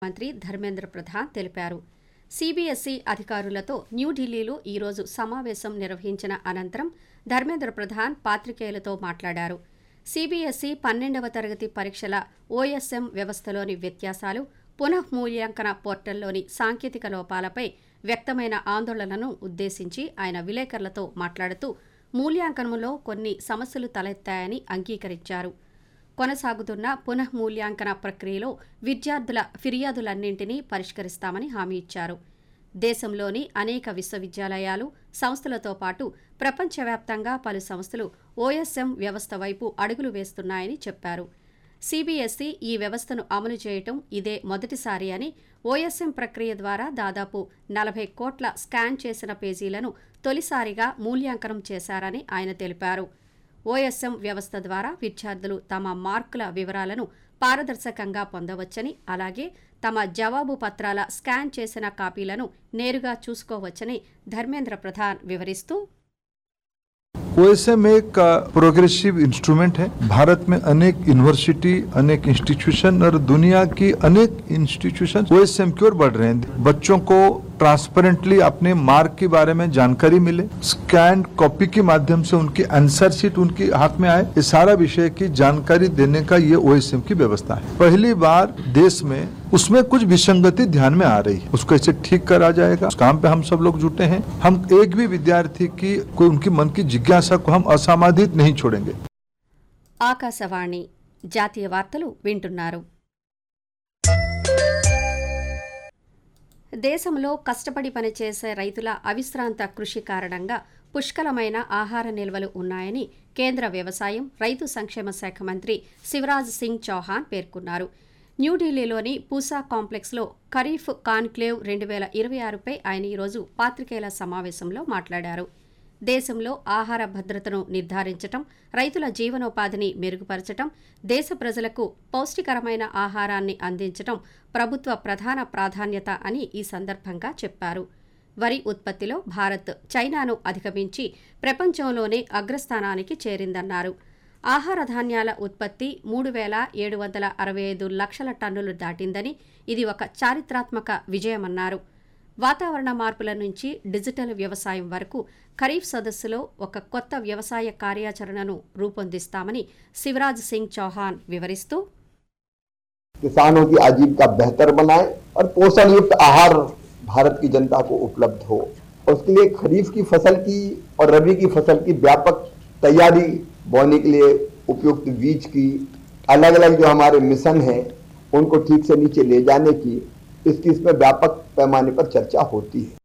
మంత్రి ధర్మేంద్ర ప్రధాన్ తెలిపారు సిబిఎస్ఈ అధికారులతో న్యూఢిల్లీలో ఈరోజు సమావేశం నిర్వహించిన అనంతరం ధర్మేంద్ర ప్రధాన్ పాత్రికేయులతో మాట్లాడారు సిబిఎస్ఈ పన్నెండవ తరగతి పరీక్షల ఓఎస్ఎం వ్యవస్థలోని వ్యత్యాసాలు పునఃమూల్యాంకన పోర్టల్లోని సాంకేతిక లోపాలపై వ్యక్తమైన ఆందోళనను ఉద్దేశించి ఆయన విలేకరులతో మాట్లాడుతూ మూల్యాంకనంలో కొన్ని సమస్యలు తలెత్తాయని అంగీకరించారు కొనసాగుతున్న పునఃమూల్యాంకన ప్రక్రియలో విద్యార్థుల ఫిర్యాదులన్నింటినీ పరిష్కరిస్తామని హామీ ఇచ్చారు దేశంలోని అనేక విశ్వవిద్యాలయాలు సంస్థలతో పాటు ప్రపంచవ్యాప్తంగా పలు సంస్థలు ఓఎస్ఎం వ్యవస్థ వైపు అడుగులు వేస్తున్నాయని చెప్పారు సిబిఎస్ఈ ఈ వ్యవస్థను అమలు చేయటం ఇదే మొదటిసారి అని ఓఎస్ఎం ప్రక్రియ ద్వారా దాదాపు నలభై కోట్ల స్కాన్ చేసిన పేజీలను తొలిసారిగా మూల్యాంకనం చేశారని ఆయన తెలిపారు ఓఎస్ఎం వ్యవస్థ ద్వారా విద్యార్థులు తమ మార్కుల వివరాలను పారదర్శకంగా పొందవచ్చని అలాగే తమ జవాబు పత్రాల స్కాన్ చేసిన కాపీలను నేరుగా చూసుకోవచ్చని ధర్మేంద్ర ప్రధాన్ వివరిస్తూ ओएसएम एक प्रोग्रेसिव इंस्ट्रूमेंट है भारत में अनेक यूनिवर्सिटी अनेक इंस्टीट्यूशन और दुनिया की अनेक इंस्टीट्यूशन ओएसएम की ओर बढ़ रहे हैं बच्चों को ट्रांसपेरेंटली अपने मार्क के बारे में जानकारी मिले स्कैन कॉपी के माध्यम से उनकी आंसर शीट उनके हाथ में आए ये सारा विषय की जानकारी देने का ये ओएसएम की व्यवस्था है पहली बार देश में उसमें कुछ विसंगति ध्यान में आ रही है उसको ऐसे ठीक करा जाएगा उस काम पे हम सब लोग जुटे हैं हम एक भी विद्यार्थी की कोई उनकी मन की जिज्ञासा को हम असामाधित नहीं छोड़ेंगे ఆకాశవాణి జాతీయ వార్తలు వింటున్నారు దేశంలో కష్టపడి పనిచేసే రైతుల అవిశ్రాంత కృషి కారణంగా పుష్కలమైన ఆహార నిల్వలు ఉన్నాయని కేంద్ర వ్యవసాయం రైతు సంక్షేమ శాఖ మంత్రి శివరాజ్ సింగ్ చౌహాన్ పేర్కొన్నారు న్యూఢిల్లీలోని పూసా కాంప్లెక్స్లో ఖరీఫ్ కాన్క్లేవ్ రెండు వేల ఇరవై ఆరుపై ఆయన ఈరోజు పాత్రికేయుల సమావేశంలో మాట్లాడారు దేశంలో ఆహార భద్రతను నిర్ధారించటం రైతుల జీవనోపాధిని మెరుగుపరచటం దేశ ప్రజలకు పౌష్టికరమైన ఆహారాన్ని అందించటం ప్రభుత్వ ప్రధాన ప్రాధాన్యత అని ఈ సందర్భంగా చెప్పారు వరి ఉత్పత్తిలో భారత్ చైనాను అధిగమించి ప్రపంచంలోనే అగ్రస్థానానికి చేరిందన్నారు ఆహార ధాన్యాల ఉత్పత్తి మూడు వేల ఏడు వందల అరవై ఐదు లక్షల టన్నులు దాటిందని ఇది ఒక చారిత్రాత్మక విజయమన్నారు వాతావరణ మార్పుల నుంచి డిజిటల్ వ్యవసాయం వరకు ఖరీఫ్ సదస్సులో ఒక కొత్త వ్యవసాయ కార్యాచరణను రూపొందిస్తామని శివరాజ్ సింగ్ చౌహాన్ వివరిస్తూ किसानों की आजीविका बेहतर बनाए और पोषण युक्त आहार भारत की जनता को उपलब्ध हो और उसके लिए खरीफ की फसल की और रबी की फसल की व्यापक तैयारी बोने के लिए उपयुक्त बीज की अलग अलग जो हमारे मिशन हैं उनको ठीक से नीचे ले जाने की इसकी इसमें व्यापक पैमाने पर चर्चा होती है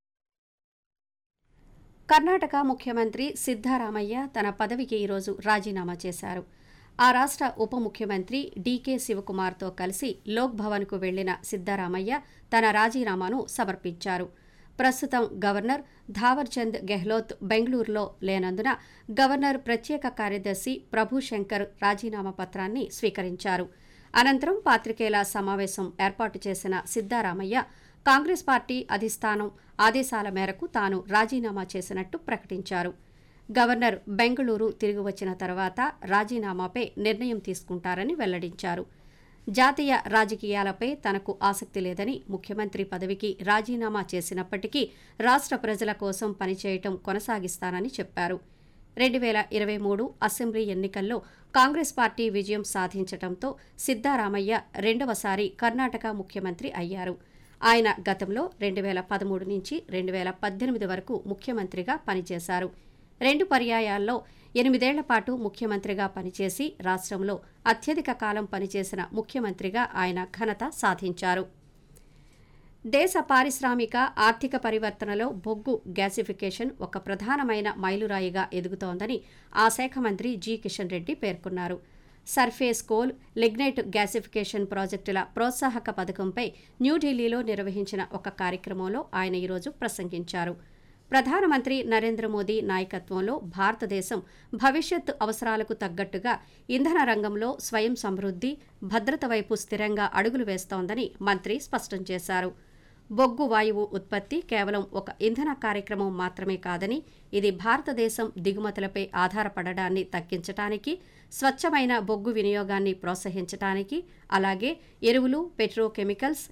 కర్ణాటక ముఖ్యమంత్రి సిద్ధారామయ్య తన పదవికి ఈరోజు రాజీనామా చేశారు ఆ రాష్ట్ర ఉప ముఖ్యమంత్రి డీకే శివకుమార్తో కలిసి లోక్ భవన్కు వెళ్లిన సిద్దారామయ్య తన రాజీనామాను సమర్పించారు ప్రస్తుతం గవర్నర్ ధావర్చంద్ గెహ్లోత్ బెంగళూరులో లేనందున గవర్నర్ ప్రత్యేక కార్యదర్శి ప్రభు శంకర్ రాజీనామా పత్రాన్ని స్వీకరించారు అనంతరం పాత్రికేయుల సమావేశం ఏర్పాటు చేసిన సిద్దారామయ్య కాంగ్రెస్ పార్టీ అధిష్టానం ఆదేశాల మేరకు తాను రాజీనామా చేసినట్టు ప్రకటించారు గవర్నర్ బెంగళూరు తిరిగి వచ్చిన తర్వాత రాజీనామాపై నిర్ణయం తీసుకుంటారని వెల్లడించారు జాతీయ రాజకీయాలపై తనకు ఆసక్తి లేదని ముఖ్యమంత్రి పదవికి రాజీనామా చేసినప్పటికీ రాష్ట్ర ప్రజల కోసం పనిచేయటం కొనసాగిస్తానని చెప్పారు రెండు వేల ఇరవై మూడు అసెంబ్లీ ఎన్నికల్లో కాంగ్రెస్ పార్టీ విజయం సాధించడంతో సిద్దారామయ్య రెండవసారి కర్ణాటక ముఖ్యమంత్రి అయ్యారు ఆయన గతంలో రెండు వేల పదమూడు నుంచి రెండు వేల పద్దెనిమిది వరకు ముఖ్యమంత్రిగా పనిచేశారు రెండు పర్యాయాల్లో ఎనిమిదేళ్ల పాటు ముఖ్యమంత్రిగా పనిచేసి రాష్ట్రంలో అత్యధిక కాలం పనిచేసిన ముఖ్యమంత్రిగా ఆయన ఘనత సాధించారు దేశ పారిశ్రామిక ఆర్థిక పరివర్తనలో బొగ్గు గ్యాసిఫికేషన్ ఒక ప్రధానమైన మైలురాయిగా ఎదుగుతోందని ఆ శాఖ మంత్రి జి కిషన్ రెడ్డి పేర్కొన్నారు సర్ఫేస్ కోల్ లిగ్నైట్ గ్యాసిఫికేషన్ ప్రాజెక్టుల ప్రోత్సాహక పథకంపై న్యూఢిల్లీలో నిర్వహించిన ఒక కార్యక్రమంలో ఆయన ఈరోజు ప్రసంగించారు ప్రధానమంత్రి నరేంద్ర మోదీ నాయకత్వంలో భారతదేశం భవిష్యత్ అవసరాలకు తగ్గట్టుగా ఇంధన రంగంలో స్వయం సమృద్ధి భద్రత వైపు స్థిరంగా అడుగులు వేస్తోందని మంత్రి స్పష్టం చేశారు బొగ్గు వాయువు ఉత్పత్తి కేవలం ఒక ఇంధన కార్యక్రమం మాత్రమే కాదని ఇది భారతదేశం దిగుమతులపై ఆధారపడడాన్ని తగ్గించటానికి స్వచ్ఛమైన బొగ్గు వినియోగాన్ని ప్రోత్సహించటానికి అలాగే ఎరువులు పెట్రోకెమికల్స్